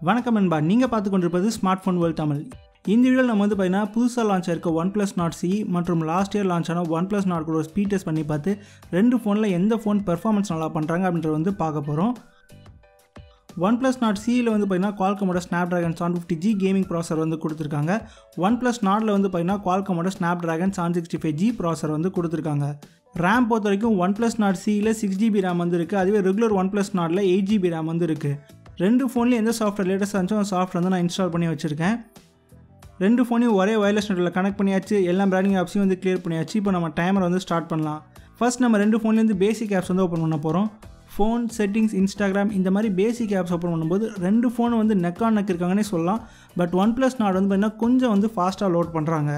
வணக்கம் நண்பா நீங்கள் பார்த்து கொண்டிருப்பது ஸ்மார்ட் ஃபோன் வேர்ல்ட் தமிழ் இந்த வீடியோவில் நம்ம வந்து பார்த்தீங்கன்னா புதுசாக லான்ச் ஆயிருக்க ஒன் ப்ளஸ் நாட் சி மற்றும் லாஸ்ட் இயர் லான்ச் ஆன ஒன் ப்ளஸ் நாட் கூட ஸ்பீட் டெஸ்ட் பண்ணி பார்த்து ரெண்டு ஃபோனில் எந்த ஃபோன் பெர்ஃபார்மன்ஸ் நல்லா பண்ணுறாங்க அப்படின்றத வந்து பார்க்க போகிறோம் ஒன் ப்ளஸ் நாட் சியில் வந்து பார்த்தீங்கன்னா குவால்கமோட Snapdragon seven fifty G gaming processor வந்து கொடுத்துருக்காங்க ஒன் ப்ளஸ் நாட்டில் வந்து பார்த்தீங்கன்னா குவால்கமோட Snapdragon seven sixty five G processor வந்து கொடுத்துருக்காங்க ரேம் பொறுத்த வரைக்கும் ஒன் ப்ளஸ் நாட் சியில் சிக்ஸ் ஜிபி ரேம் வந்து இருக்குது அதுவே ரெகுலர் ஒன் ப்ளஸ் நாட்டில் எயிட் ஜிபி ரேம் வந்து இருக்குது ரெண்டு ஃபோன்லேயும் எந்த சாஃப்ட்வேர் லேட்டஸ்ட் இருந்துச்சோ அந்த சாஃப்ட்வேர் வந்து நான் இன்ஸ்டால் பண்ணி வச்சுருக்கேன் ரெண்டு ஃபோனையும் ஒரே வயர்லெஸ் நெட்டில் கனெக்ட் பண்ணியாச்சு எல்லா பிராண்டிங் ஆப்ஸையும் வந்து கிளியர் பண்ணியாச்சு இப்போ நம்ம டைமர் வந்து ஸ்டார்ட் பண்ணலாம் ஃபர்ஸ்ட் நம்ம ரெண்டு ஃபோன்லேருந்து பேசிக் ஆப்ஸ் வந்து ஓப்பன் பண்ண போகிறோம் ஃபோன் செட்டிங்ஸ் இன்ஸ்டாகிராம் இந்த மாதிரி பேசிக் ஆப்ஸ் ஓப்பன் பண்ணும்போது ரெண்டு ஃபோன் வந்து நெக் ஆன் நெக் இருக்காங்கன்னே சொல்லலாம் பட் ஒன் ப்ளஸ் நாட் வந்து பார்த்தீங்கன்னா கொஞ்சம் வந்து ஃபாஸ்ட்டாக லோட் பண்ணுறாங்க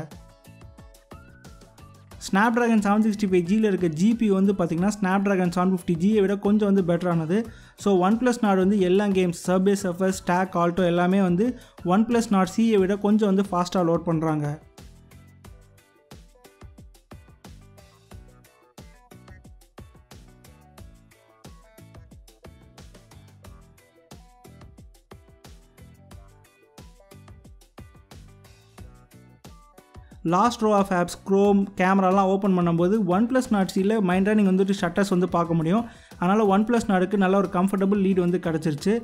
Snapdragon seven sixty five ஜியில் இருக்க ஜிபி வந்து பார்த்திங்கன்னா ஸ்னாப் ட்ராகன் செவன் ஃபிஃப்டி ஜியை விட கொஞ்சம் வந்து பெட்டரானது ஸோ ஒன் ப்ளஸ் நாட் வந்து எல்லா games subway surfer stack Alto எல்லாமே வந்து ஒன் ப்ளஸ் நாட் சியை விட கொஞ்சம் வந்து ஃபாஸ்ட்டாக லோட் பண்ணுறாங்க last row of apps Chrome கேமராலாம் ஓப்பன் பண்ணும்போது ஒன் ப்ளஸ் நாட் சியில் மைண்டாக நீங்கள் வந்துட்டு ஷட்டர்ஸ் வந்து பார்க்க முடியும் அதனால் ஒன் ப்ளஸ் நாடுக்கு நல்ல ஒரு கம்ஃபர்டபுள் லீட் வந்து கிடச்சிருச்சு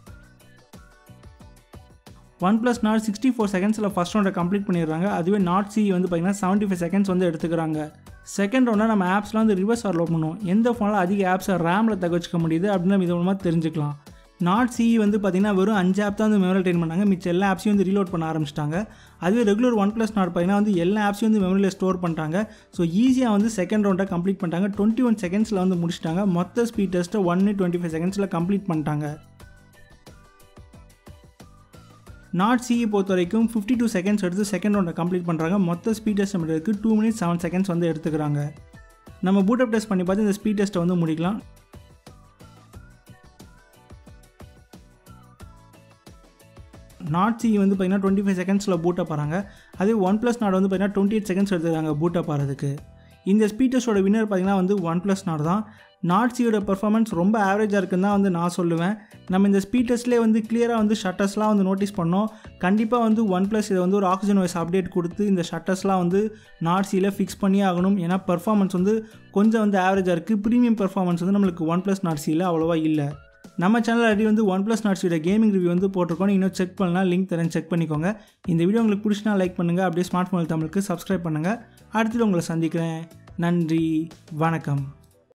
OnePlus Nord sixty four செகண்ட்ஸில் ஃபஸ்ட் ரவுண்டை கம்ப்ளீட் பண்ணிடுறாங்க அதுவே நாட் சி வந்து பார்த்திங்கன்னா செவன்ட்டி ஃபைவ் செகண்ட்ஸ் வந்து எடுத்துக்கிறாங்க செகண்ட் ரவுண்டில் நம்ம ஆப்ஸ்லாம் வந்து ரிவர்ஸ் லோட் பண்ணுவோம் எந்த ஃபோனில் அதிக ஆப்ஸை ரேமில் தக்க வச்சுக்க முடியுது அப்படின்னு நம்ம இது மூலமாக தெரிஞ்சுக்கலாம் நாட் சி வந்து பார்த்திங்கன்னா வெறும் அஞ்சு ஆப் தான் வந்து மெமரி டைன் பண்ணாங்க மிச்சம் எல்லா ஆப்ஸையும் வந்து ரீலோட் பண்ண ஆரம்பிச்சிட்டாங்க அதுவே ரெகுலர் ஒன் ப்ளஸ் நாட் பார்த்தீங்கன்னா வந்து எல்லா ஆப்ஸையும் வந்து மெமரியில் ஸ்டோர் பண்ணிட்டாங்க ஸோ ஈஸியாக வந்து செகண்ட் ரவுண்டை கம்ப்ளீட் பண்ணிட்டாங்க டுவெண்ட்டி ஒன் செகண்ட்ஸில் வந்து முடிச்சிட்டாங்க மொத்த ஸ்பீட் டெஸ்ட்டை ஒன்று டுவெண்ட்டி ஃபைவ் செகண்ட்ஸில் கம்ப்ளீட் பண்ணிட்டாங்க நாட் சிஇ பொறுத்த வரைக்கும் ஃபிஃப்டி டூ செகண்ட்ஸ் எடுத்து செகண்ட் ரவுண்டை கம்ப்ளீட் பண்ணுறாங்க மொத்த ஸ்பீட் டெஸ்ட் பண்ணுறதுக்கு டூ மினிட்ஸ் செவன் செகண்ட்ஸ் வந்து எடுத்துக்கிறாங்க நம்ம பூட்டப் டெஸ்ட் பண்ணி பார்த்து இந்த ஸ்பீட் டெஸ்ட்டை வந்து முடிக்கலாம் நாட் சி வந்து பார்த்தீங்கன்னா டுவெண்ட்டி ஃபைவ் செகண்ட்ஸில் பூட்டப் போகிறாங்க அதே ஒன் ப்ளஸ் நாட் வந்து பார்த்தீங்கன்னா டுவெண்ட்டி எயிட் செகண்ட்ஸ் எடுத்துக்கிறாங்க பூட்டப் ஆகிறதுக்கு இந்த ஸ்பீட்டர்ஸோட வின்னர் பார்த்தீங்கன்னா வந்து ஒன் ப்ளஸ் நாட் தான் நாட் சியோட பர்ஃபார்மன்ஸ் ரொம்ப ஆவரேஜாக இருக்குன்னு தான் வந்து நான் சொல்லுவேன் நம்ம இந்த ஸ்பீட்டர்ஸ்லேயே வந்து கிளியராக வந்து ஷட்டர்ஸ்லாம் வந்து நோட்டீஸ் பண்ணோம் கண்டிப்பாக வந்து ஒன் ப்ளஸ் இதை வந்து ஒரு ஆக்சிஜன் வைஸ் அப்டேட் கொடுத்து இந்த ஷட்டர்ஸ்லாம் வந்து நாட் சியில் ஃபிக்ஸ் பண்ணியே ஆகணும் ஏன்னா பர்ஃபார்மன்ஸ் வந்து கொஞ்சம் வந்து ஆவரேஜாக இருக்குது ப்ரீமியம் பர்ஃபார்மன்ஸ் வந்து நம்மளுக்கு ஒன் ப்ளஸ் நாட் சியில் அவ்வளோவா இல்லை நம்ம சேனல் அடி வந்து ஒன் ப்ளஸ் நாட் சீட கேமிங் ரிவ்யூ வந்து போட்டிருக்கோம் இன்னும் செக் பண்ணலாம் லிங்க் தரேன் செக் பண்ணிக்கோங்க இந்த வீடியோ உங்களுக்கு பிடிச்சினா லைக் பண்ணுங்கள் அப்படியே ஸ்மார்ட் ஃபோன் தமிழுக்கு சப்ஸ்கிரைப் பண்ணுங்கள் அடுத்தது உங்களை சந்திக்கிறேன் நன்றி வணக்கம்